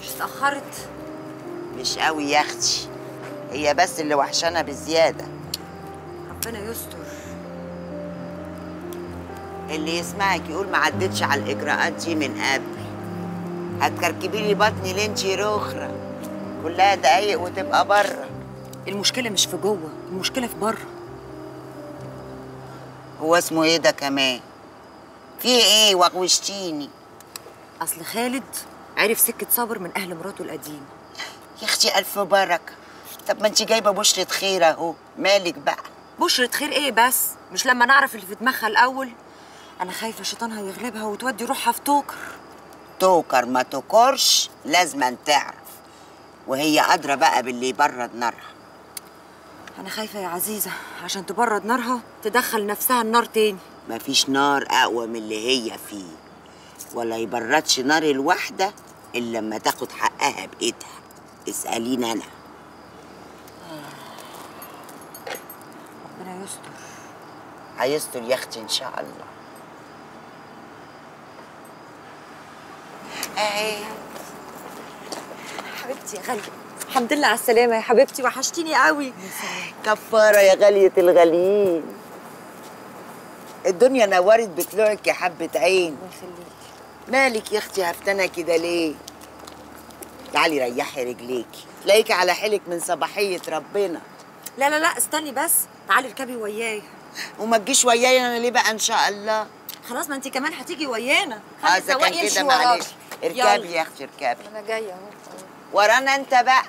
اتأخرت مش قوي يا اختي هي بس اللي وحشانه بزياده ربنا يستر اللي يسمعك يقول ما عدتش على الاجراءات دي من قبل هتكركبي لي بطني لنتي رخرة كلها دقايق وتبقى بره المشكلة مش في جوه المشكلة في بره هو اسمه ايه ده كمان في ايه وغوشتيني أصل خالد عرف سكة صابر من أهل مراته القديم يا اختي الف بركه طب ما انت جايبه بشرة خير اهو مالك بقى بشرة خير إيه بس مش لما نعرف اللي في دماغها الأول أنا خايفة شيطانها يغلبها وتودي روحها في توكر توكر ما توكرش لازم تعرف وهي قادره بقى باللي يبرد نارها أنا خايفة يا عزيزة عشان تبرد نارها تدخل نفسها النار تاني مفيش نار اقوى من اللي هي فيه ولا يبردش نار الواحده الا لما تاخد حقها بايدها اساليني انا ربنا يستر هيستر يا اختي ان شاء الله اهي حبيبتي يا غالية الحمد لله على السلامة يا حبيبتي وحشتيني قوي كفاره يا غاليه الغاليين الدنيا نورت بطلوعك يا حبه عين الله يخليك مالك يا اختي هفتنه كده ليه تعالي ريحي رجليكي تلاقيكي على حيلك من صباحيه ربنا لا لا لا استني بس تعالي اركبي وياي وما تجيش ويايا انا ليه بقى ان شاء الله خلاص ما انت كمان هتيجي ويانا اه خلي اذا السواق كان يمشي كده وراكي. معلش اركبي يلا. يا اختي اركبي انا جايه اهو ورانا انت بقى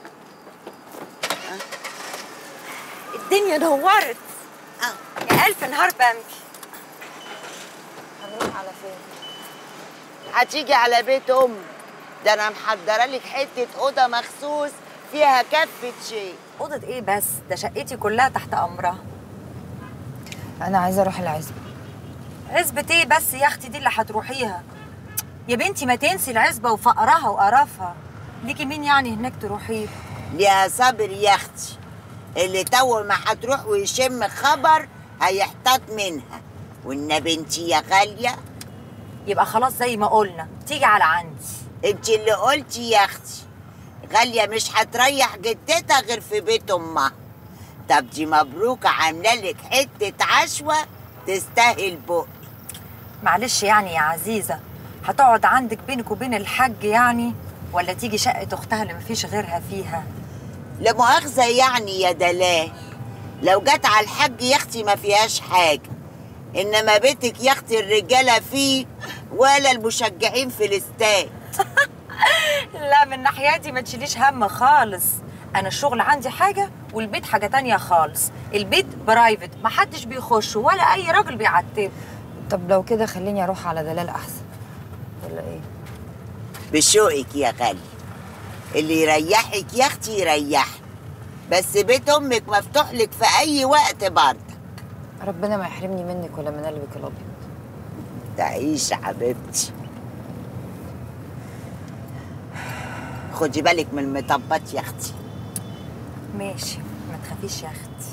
الدنيا نورت اه يا الف نهار بمكي هنروح على فين هتيجي على بيت ام ده انا محضره لك حته اوضه مخصوص فيها كفه شيء اوضه ايه بس ده شقتي كلها تحت امرها انا عايزه اروح العزبه عزبة ايه بس يا اختي دي اللي هتروحيها يا بنتي ما تنسي العزبة وفقرها وقرفها ليكي مين يعني هناك تروحيه ليها صبر يا اختي اللي تو ما هتروح ويشم خبر هيحتاط منها والنبي انت يا غاليه يبقى خلاص زي ما قلنا تيجي على عندي انت اللي قلتي يا اختي غاليه مش هتريح جدتها غير في بيت امها طب دي مبروكه عامله لك حته عشوه تستاهل بق معلش يعني يا عزيزة هتقعد عندك بينك وبين الحاج يعني ولا تيجي شقة أختها اللي مفيش غيرها فيها لا مؤاخذه يعني يا دلال لو جت على الحاج يا اختي ما فيهاش حاجه انما بيتك يا اختي الرجاله فيه ولا المشجعين في الاستاد لا من ناحيتي ما تشيليش هم خالص أنا الشغل عندي حاجة والبيت حاجة تانية خالص البيت برايفت محدش بيخش ولا أي راجل بيعتب طب لو كده خليني اروح على دلال احسن ولا ايه بشوقك يا غالي اللي يريحك يا اختي يريحك بس بيت امك مفتوح لك في اي وقت برضه ربنا ما يحرمني منك ولا من قلبك الابيض تعيش يا حبيبتي خدي بالك من المطبات يا اختي ماشي ما تخافيش يا أختي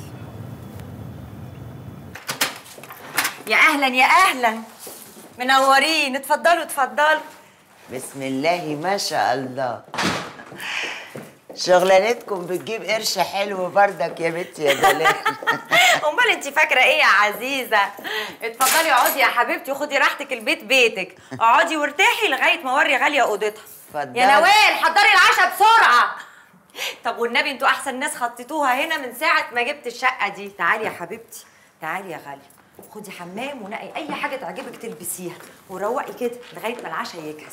يا أهلا يا أهلا منورين اتفضلوا اتفضلوا بسم الله ما شاء الله شغلانتكم بتجيب قرش حلو بردك يا بنتي يا دلال امال انت فاكره ايه يا عزيزه اتفضلي اقعدي يا حبيبتي وخدي راحتك البيت بيتك اقعدي وارتاحي لغايه ما اوري غاليه اوضتها اتفضلي. يا نوال حضري العشاء بسرعه طب والنبي انتوا احسن ناس خطيتوها هنا من ساعه ما جبت الشقه دي تعالي يا حبيبتي تعالي يا غاليه خدي حمام ونقي اي حاجه تعجبك تلبسيها وروقي كده لغايه ما العشاء يجهز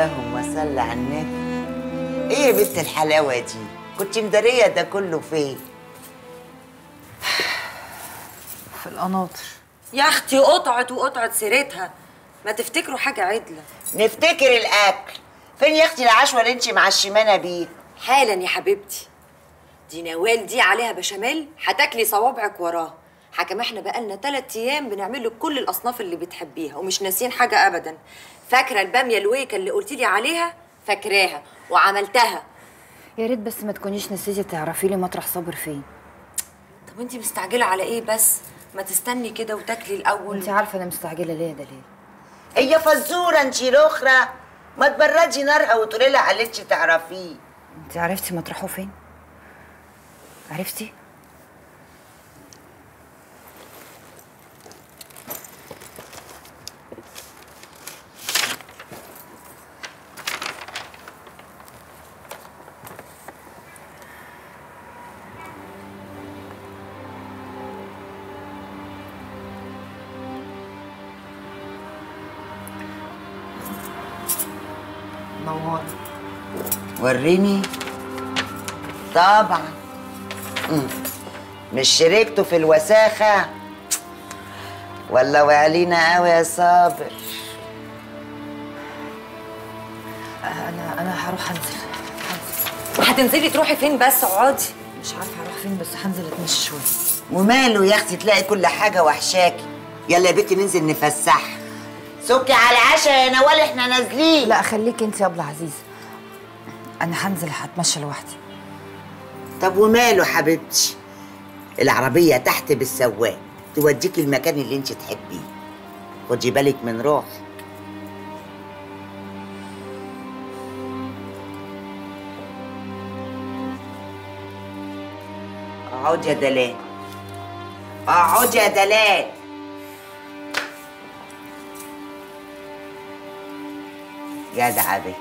اللهم صل على النبي ايه يا بنت الحلاوه دي كنت مداريه ده كله فين في القناطر يا اختي قطعت وقطعت سيرتها ما تفتكروا حاجه عدله نفتكر الاكل فين يا اختي العشوه اللي انت معشمانه بيه حالا يا حبيبتي دي نوال دي عليها بشاميل هتاكلي صوابعك وراها حكم احنا بقالنا تلات ايام بنعمل لك كل الاصناف اللي بتحبيها ومش ناسيين حاجه ابدا فاكره الباميه الويكه اللي قلتي لي عليها فاكراها وعملتها يا ريت بس ما تكونيش نسيتي تعرفي لي مطرح صابر فين طب وانتي مستعجله على ايه بس ما تستني كده وتاكلي الاول وانت عارفه انا مستعجله ليه ده ليه هي فزوره انت الاخرى ما تبردي نارها وتقولي لها على اللي انت تعرفيه انت عرفتي مطرحه فين عرفتي نور وريني طبعا مم. مش شركته في الوساخة ولا وعلينا قوي يا صابر انا انا هروح انزل هنزل. هتنزلي تروحي فين بس اقعدي مش عارفه هروح فين بس هنزل اتمشى شويه وماله يا اختي تلاقي كل حاجة وحشاكي يلا يا بنتي ننزل نفسح سكي على العشاء يا نوال احنا نازلين لا خليكي انت يا ابله عزيز انا هنزل هتمشى لوحدي طب وماله حبيبتي العربية تحت بالسواق توديكي المكان اللي انت تحبيه خدي بالك من روحك اقعد يا دلال اقعد يا دلال جدعة بنت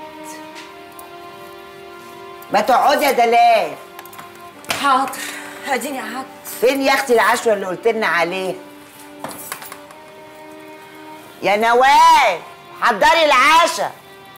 ما تقعدي يا دلال حاضر اديني قعدت فين يا اختي العشوه اللي قلت لنا عليه يا نوال حضري العشاء